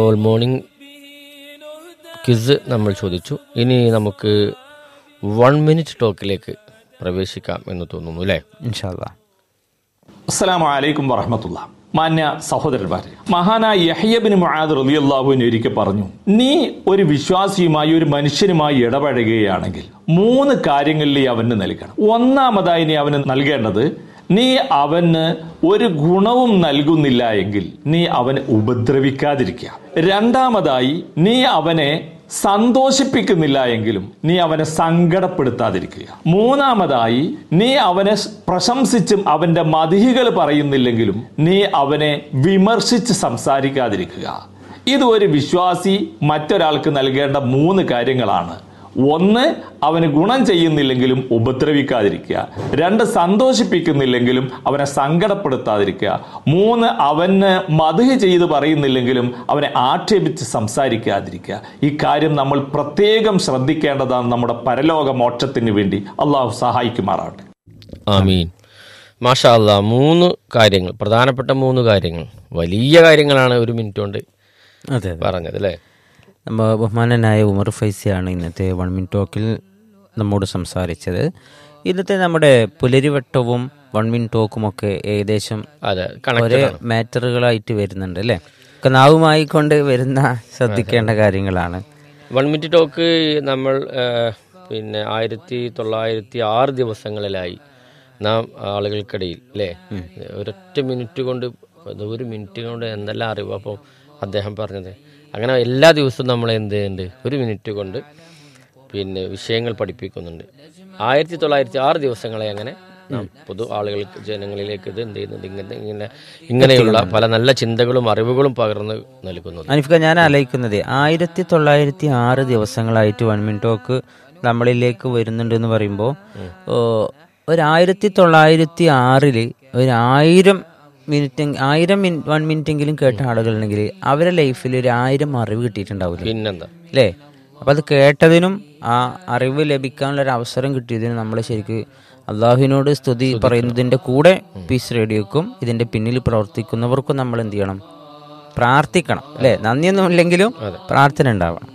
all morning quiz നമ്മൾ ചോദിച്ചു ഇനി നമുക്ക് വൺ മിനിറ്റ് ടോക്കിലേക്ക് പ്രവേശിക്കാം എന്ന് തോന്നുന്നു അല്ലേ ഇൻഷാല്ല അസ്സലാമു അലൈക്കും വറഹമത്തുള്ള മാന്യ സഹോദരന്മാരെ മഹാനായ യഹ്യബിന് മുആദ് റളിയല്ലാഹുവിന് ഒരിക്കൽ പറഞ്ഞു നീ ഒരു വിശ്വാസിയുമായി ഒരു മനുഷ്യനുമായി ഇടപഴകുകയാണെങ്കിൽ മൂന്ന് കാര്യങ്ങളിൽ നീ അവന് നൽകണം ഒന്നാമതായി നീ അവന് നൽകേണ്ടത് നീ അവന് ഒരു ഗുണവും നൽകുന്നില്ല എങ്കിൽ നീ അവനെ ഉപദ്രവിക്കാതിരിക്കുക രണ്ടാമതായി നീ അവനെ സന്തോഷിപ്പിക്കുന്നില്ല എങ്കിലും നീ അവനെ സങ്കടപ്പെടുത്താതിരിക്കുക മൂന്നാമതായി നീ അവനെ പ്രശംസിച്ചും അവന്റെ മതിഹികൾ പറയുന്നില്ലെങ്കിലും നീ അവനെ വിമർശിച്ച് സംസാരിക്കാതിരിക്കുക ഇത് ഒരു വിശ്വാസി മറ്റൊരാൾക്ക് നൽകേണ്ട മൂന്ന് കാര്യങ്ങളാണ് ഒന്ന് അവന് ഗുണം ചെയ്യുന്നില്ലെങ്കിലും ഉപദ്രവിക്കാതിരിക്കുക രണ്ട് സന്തോഷിപ്പിക്കുന്നില്ലെങ്കിലും അവനെ സങ്കടപ്പെടുത്താതിരിക്കുക മൂന്ന് അവന് മധുഹ ചെയ്ത് പറയുന്നില്ലെങ്കിലും അവനെ ആക്ഷേപിച്ച് സംസാരിക്കാതിരിക്കുക ഈ കാര്യം നമ്മൾ പ്രത്യേകം ശ്രദ്ധിക്കേണ്ടതാണ് നമ്മുടെ പരലോക മോക്ഷത്തിന് വേണ്ടി അള്ളാഹു സഹായിക്കുമാറാവട്ടെ ആമീൻ മാഷാ അല്ലാ മൂന്ന് കാര്യങ്ങൾ പ്രധാനപ്പെട്ട മൂന്ന് കാര്യങ്ങൾ വലിയ കാര്യങ്ങളാണ് ഒരു മിനിറ്റ് കൊണ്ട് അതെ അതെ പറഞ്ഞത് അല്ലേ നമ്മ ബഹുമാനനായ ഉമർ ഫൈസിയാണ് ഇന്നത്തെ വൺ മിനിറ്റ് ടോക്കിൽ നമ്മോട് സംസാരിച്ചത് ഇന്നത്തെ നമ്മുടെ പുലരിവട്ടവും വൺ മിനിറ്റ് ടോക്കും ഒക്കെ ഏകദേശം അതെ ഒരേ കണക്റ്റഡ് മാറ്ററുകളായിട്ട് വരുന്നുണ്ട് അല്ലേ ഒക്കെ നാവുമായി കൊണ്ട് വരുന്ന ശ്രദ്ധിക്കേണ്ട കാര്യങ്ങളാണ് വൺ മിനിറ്റ് ടോക്ക് നമ്മൾ ആ, പിന്നെ ആയിരത്തി തൊള്ളായിരത്തി ആറ് ദിവസങ്ങളിലായി നാം ആളുകൾക്കിടയിൽ അല്ലേ ഒരൊറ്റ മിനിറ്റ് കൊണ്ട് അത് ഒരു മിനിറ്റ് കൊണ്ട് എന്തെല്ലാം അറിവ് അപ്പോൾ അദ്ദേഹം പറഞ്ഞത് അങ്ങനെ എല്ലാ ദിവസവും നമ്മൾ എന്ത് ചെയ്യുന്നുണ്ട് ഒരു മിനിറ്റ് കൊണ്ട് പിന്നെ വിഷയങ്ങൾ പഠിപ്പിക്കുന്നുണ്ട് ആയിരത്തി തൊള്ളായിരത്തി ആറ് ദിവസങ്ങളെ അങ്ങനെ നാം പൊതു ആളുകൾക്ക് ജനങ്ങളിലേക്ക് ഇത് എന്ത് ചെയ്യുന്നത് ഇങ്ങനെ ഇങ്ങനെ ഇങ്ങനെയുള്ള പല നല്ല ചിന്തകളും അറിവുകളും പകർന്ന് നൽകുന്നത് അനിഫ്ക ഞാൻ ആലോചിക്കുന്നത് ആയിരത്തി തൊള്ളായിരത്തി ആറ് ദിവസങ്ങളായിട്ട് വൺ മിനിറ്റ് ടോക്ക് നമ്മളിലേക്ക് വരുന്നുണ്ട് എന്ന് പറയുമ്പോൾ ഒരു ആയിരത്തി തൊള്ളായിരത്തി ആറില് ഒരു ആയിരം മിനിറ്റ് ആയിരം മിനിറ്റ് വൺ മിനിറ്റ് എങ്കിലും കേട്ട ആളുകളുണ്ടെങ്കിൽ അവരുടെ ലൈഫിൽ ഒരു ആയിരം അറിവ് കിട്ടിയിട്ടുണ്ടാവില്ല പിന്നെന്താ അല്ലേ അപ്പം അത് കേട്ടതിനും ആ അറിവ് ലഭിക്കാനുള്ള ഒരു അവസരം കിട്ടിയതിനും നമ്മൾ ശരിക്ക് അള്ളാഹുവിനോട് സ്തുതി പറയുന്നതിൻ്റെ കൂടെ പീസ് റേഡിയോക്കും ഇതിൻ്റെ പിന്നിൽ പ്രവർത്തിക്കുന്നവർക്കും നമ്മൾ എന്ത് ചെയ്യണം പ്രാർത്ഥിക്കണം അല്ലേ നന്ദിയൊന്നും ഇല്ലെങ്കിലും പ്രാർത്ഥന ഉണ്ടാവണം